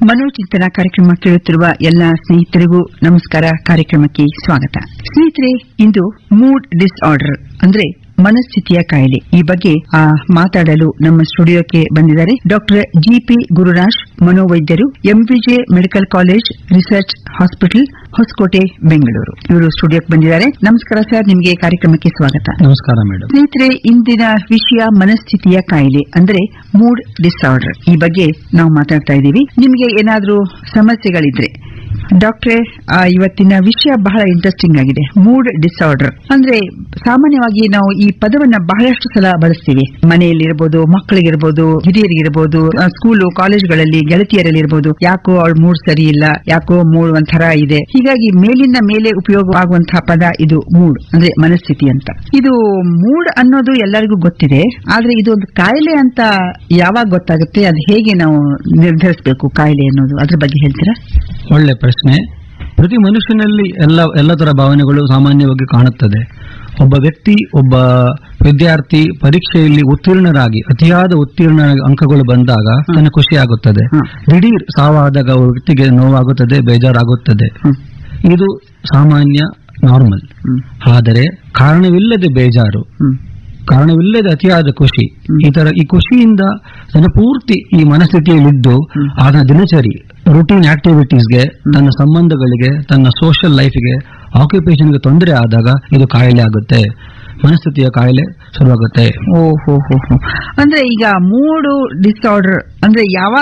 ಮನೋಚಿಂತನ ಕಾರ್ಯಕ್ರಮ ಕೇಳುತ್ತಿರುವ ಎಲ್ಲ ಸ್ನೇಹಿತರಿಗೂ ನಮಸ್ಕಾರ ಕಾರ್ಯಕ್ರಮಕ್ಕೆ ಸ್ವಾಗತ ಸ್ನೇಹಿತರೆ ಇಂದು ಮೂಡ್ ಡಿಸ್ಆರ್ಡರ್ ಅಂದ್ರೆ ಮನಸ್ಥಿತಿಯ ಕಾಯಿಲೆ ಈ ಬಗ್ಗೆ ಆ, ಮಾತಾಡಲು ನಮ್ಮ ಸ್ಟುಡಿಯೋಕ್ಕೆ ಬಂದಿದ್ದಾರೆ ಡಾಕ್ಟರ್ ಜಿಪಿ ಗುರುರಾಜ್ ಮನೋವೈದ್ಯರು MBJ medical college research hospital Hosakote Bengaluru ಇವರು ಸ್ಟುಡಿಯೋಕ್ಕೆ ಬಂದಿದ್ದಾರೆ ನಮಸ್ಕಾರ ಸರ್ ನಿಮಗೆ ಕಾರ್ಯಕ್ರಮಕ್ಕೆ ಸ್ವಾಗತ ನಮಸ್ಕಾರ ಮೇಡಮ್ ಸ್ನೇಹಿತರೆ ಇಂದಿನ ವಿಷಯ ಮನಸ್ಥಿತಿಯ ಕಾಯಿಲೆ ಅಂದ್ರೆ ಮೂಡ್ ಡಿಸಾರ್ಡರ್ ಈ ಬಗ್ಗೆ ನಾವು ಮಾತಾಡ್ತಾ ಇದ್ದೀವಿ ನಿಮಗೆ ಏನಾದ್ರೂ ಸಮಸ್ಯೆಗಳಿದ್ರೆ ಡಾಕ್ಟ್ರೆ ಆ, ಇವತ್ತಿನ ವಿಷಯ ಬಹಳ ಇಂಟ್ರೆಸ್ಟಿಂಗ್ ಆಗಿದೆ ಮೂಡ್ ಡಿಸಾರ್ಡರ್ ಅಂದ್ರೆ ಸಾಮಾನ್ಯವಾಗಿ ನಾವು ಈ ಪದವನ್ನ ಬಹಳಷ್ಟು ಸಲ ಬಳಸ್ತೀವಿ ಮನೆಯಲ್ಲಿರ್ಬೋದು ಮಕ್ಕಳಿಗಿರ್ಬೋದು ಹಿರಿಯರಿಗಿರ್ಬೋದು ಆ, ಸ್ಕೂಲು ಕಾಲೇಜ್ಗಳಲ್ಲಿ ಗೆಳತಿಯರಲ್ಲಿ ಇರ್ಬೋದು ಯಾಕೋ ಅವಳ ಮೂಡ್ ಸರಿ ಇಲ್ಲ ಯಾಕೋ ಮೂಡ್ ಒಂಥರ ಇದೆ ಹೀಗಾಗಿ ಮೇಲಿನ ಮೇಲೆ ಉಪಯೋಗವಾಗುವಂತಹ ಪದ ಇದು ಮೂಡ್ ಅಂದ್ರೆ ಮನಸ್ಥಿತಿ ಅಂತ ಇದು ಮೂಡ್ ಅನ್ನೋದು ಎಲ್ಲರಿಗೂ ಗೊತ್ತಿದೆ ಆದ್ರೆ ಇದು ಒಂದು ಕಾಯಿಲೆ ಅಂತ ಯಾವಾಗ ಗೊತ್ತಾಗುತ್ತೆ ಅದು ಹೇಗೆ ನಾವು ನಿರ್ಧರಿಸಬೇಕು ಕಾಯಿಲೆ ಅನ್ನೋದು ಅದ್ರ ಬಗ್ಗೆ ಹೇಳ್ತೀರಾ ಒಳ್ಳೆ ಪ್ರಶ್ನೆ ಪ್ರತಿ ಮನುಷ್ಯನಲ್ಲಿ ಎಲ್ಲ ಎಲ್ಲ ತರ ಭಾವನೆಗಳು ಸಾಮಾನ್ಯವಾಗಿ ಕಾಣುತ್ತದೆ ಒಬ್ಬ ವ್ಯಕ್ತಿ ಒಬ್ಬ ವಿದ್ಯಾರ್ಥಿ ಪರೀಕ್ಷೆಯಲ್ಲಿ ಉತ್ತೀರ್ಣರಾಗಿ ಅತಿಯಾದ ಉತ್ತೀರ್ಣ ಅಂಕಗಳು ಬಂದಾಗ ತನ್ನ ಖುಷಿ ಆಗುತ್ತದೆ ಹ್ಮ್. ದಿಢೀರ್ ಸಾವಾದಾಗ ಒಬ್ಬ ವ್ಯಕ್ತಿಗೆ ನೋವಾಗುತ್ತದೆ ಬೇಜಾರಾಗುತ್ತದೆ ಹ್ಮ್. ಇದು ಸಾಮಾನ್ಯ ನಾರ್ಮಲ್ ಹ್ಮ್. ಆದರೆ ಕಾರಣವಿಲ್ಲದೆ ಬೇಜಾರು ಹ್ಮ್. ಕಾರಣವಿಲ್ಲದೆ ಅತಿಯಾದ ಖುಷಿ ಈ ತರ ಈ ಖುಷಿಯಿಂದ ತನ್ನ ಪೂರ್ತಿ ಈ ಮನಸ್ಥಿತಿಯಲ್ಲಿದ್ದು ಹ್ಮ್. ಆತನ ದಿನಚರಿ ರುಟೀನ್ ಆಕ್ಟಿವಿಟೀಸ್ಗೆ ತನ್ನ ಸಂಬಂಧಗಳಿಗೆ ತನ್ನ ಸೋಷಿಯಲ್ ಲೈಫ್ಗೆ ಆಕ್ಯುಪೇಷನ್ಗೆ ತೊಂದರೆ ಆದಾಗ ಇದು ಕಾಯಿಲೆ ಆಗುತ್ತೆ ಮನಸ್ಥಿತಿಯ ಕಾಯಿಲೆ ಶುರುವಾಗುತ್ತೆ ಓ ಹೋ ಹೋ ಹೋ ಅಂದ್ರೆ ಈಗ ಮೂಡು ಡಿಸಾರ್ಡರ್ ಅಂದ್ರೆ ಯಾವಾಗ